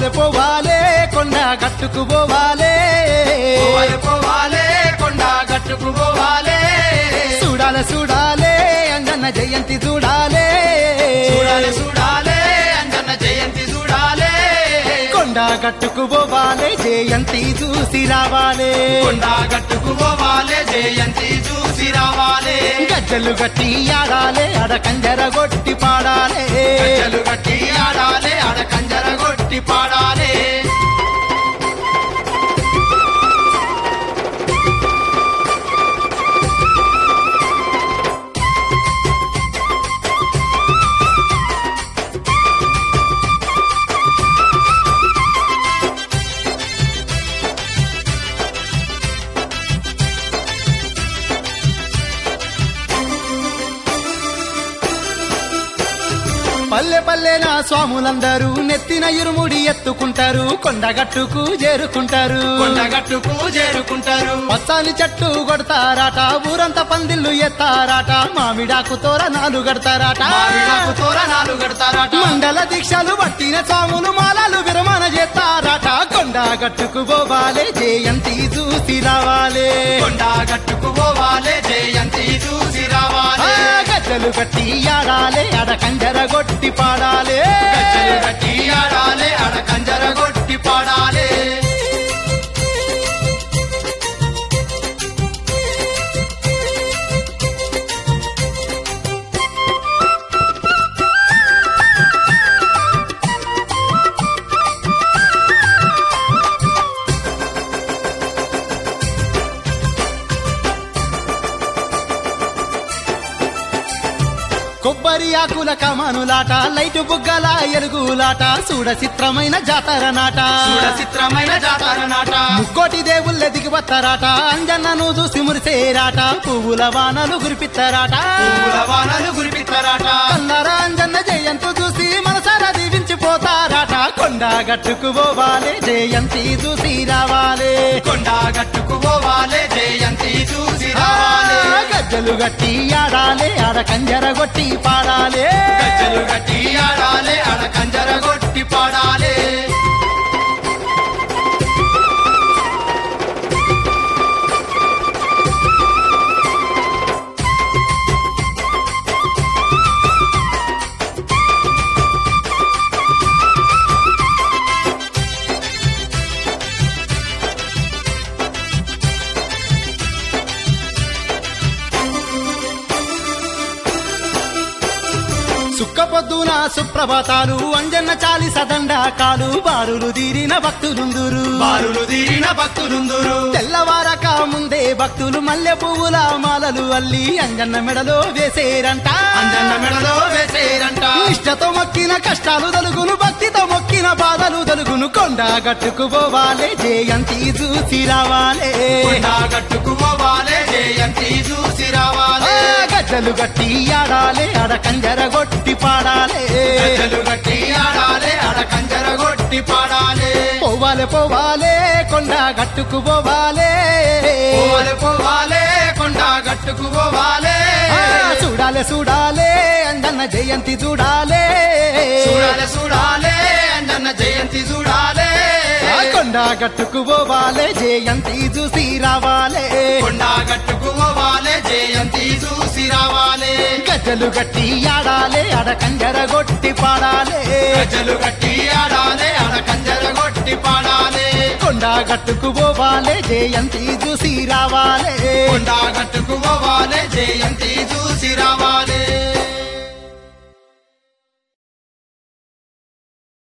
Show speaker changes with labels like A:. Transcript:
A: పోవాలే పోవాలే కొండ గట్టుకు పోవాలే
B: పోవాలి పోవాలే కొండ గట్టుకు పోవాలే
A: చూడాలే చూడాలే అంజన్న జయంతి చూడాలే
B: చూడాలి చూడాలే అంజన్న జయంతి చూడాలే
A: కొండ గట్టుకు పోవాలే జయంతి చూసి రావాలే
B: కొండ గట్టుకు పోవాలే జయంతి చూసి రావాలే
A: గజ్జలు గట్టి ఆడాలే అడ కంజర కొట్టి పాడాలే
B: గజ్జలు గట్టి ఆడాలే ఆడ కంజర కొట్టి పాడాలే
A: పల్లె పల్లె నా స్వాములందరూ నెత్తిన ఇరుముడి ఎత్తుకుంటారు కొండగట్టుకు చేరుకుంటారు
B: కొండ గట్టుకు చేరుకుంటారు
A: పచ్చాని చెట్టు కొడతారాట ఊరంతా పందిళ్ళు ఎత్తారాట మామిడాకు తోరణాలు కడతారాట
B: మామిడాకు తోరణాలు కడతారట
A: మండల దీక్షలు పట్టిన స్వాములు మాలలు విరమణ చేస్తారాట కొండగట్టుకు పోవాలే జయంతి చూసి రావాలే
B: కొండ గట్టుకు పోవాలే జయంతి చూసి
A: ఆ,
B: రావాలే
A: గజ్జలు కట్టి ఆడాలే అడ కంజర కొట్టి పాడాలే
B: గజ్జలు గట్టి ఆడాలే ఆడ కంజర కొట్టి పాడాలే
A: కొబ్బరి ఆకుల కమానులాట లైటు బుగ్గల ఎలుగులాట చూడ చిత్రమైన జాతర నాట
B: చూడ చిత్రమైన జాతర నాట
A: ముక్కోటి దేవుళ్ళ దిగి వస్తారాట అంజన్నను చూసి మురిసేరాట పువ్వుల వానలు గురిపిస్తారాట
B: పూల వానలు గురిపిస్తారట
A: కల్లరా అంజన్న జయంతు చూసి మనసారా దీవించిపోతారాట కొండ గట్టుకు పోవాలే జయంతి చూసి రావాలే
B: కొండ గట్టుకు పోవాలే జయంతి చూసి
A: ఆ,
B: రావాలే
A: గజ్జలు గట్టి ఆడాలే ఆడ కంజర కొట్టి పాడాలే
B: గజ్జలు గట్టి ఆడాలే ఆడ కంజర కొట్టి పాడాలే
A: సుక్క పొద్దున సుప్రభాతాలు అంజన్న చాలి సదండాకాలు బారులు తీరిన భక్తులుందురు
B: బారులు తీరిన భక్తులుందురు
A: తెల్లవారక ముందే భక్తులు మల్లె పువ్వుల మాలలు అల్లి అంజన్న మెడలో వేసేరంట
B: అంజన్న మెడలో వేసేరంట
A: ఇష్టతో మొక్కిన కష్టాలు తలుగును భక్తితో మొక్కిన బాధలు తలుగును కొండ గట్టుకు పోవాలే జయంతి చూసి రావాలే
B: కొండ గట్టుకు పోవాలే జయంతి చూసి రావాలే
A: ఆ, గజ్జలు గట్టి ఆడాలే ఆడ కంజర కొట్టి పాడాలే
B: గజ్జలు గట్టి ఆడాలే ఆడ కంజర కొట్టి పాడాలే
A: పోవాలే పోవాలే కొండ గట్టుకు పోవాలే
B: పోవాలే పోవాలే కొండ గట్టుకు పోవాలే
A: ఆ, చూడాలే చూడాలే అంజన్న జయంతి చూడాలే
B: చూడాలే చూడాలే అంజన్న జయంతి చూడాలే
A: ఆ, కొండ గట్టుకు పోవాలే జయంతి చూసి రావాలే
B: కొండ గట్టుకు పోవాలే జయంతి చూసి రావాలే
A: గజ్జలు గట్టి ఆడాలే ఆడ కంజర కొట్టి పాడాలే
B: గజ్జలు గట్టి ఆడాలే ఆడ కంజర కొట్టి పాడాలే
A: కొండ గట్టుకు పోవాలే జయంతి చూసి రావాలే
B: కొండ గట్టుకు పోవాలే జయంతి చూసి రావాలే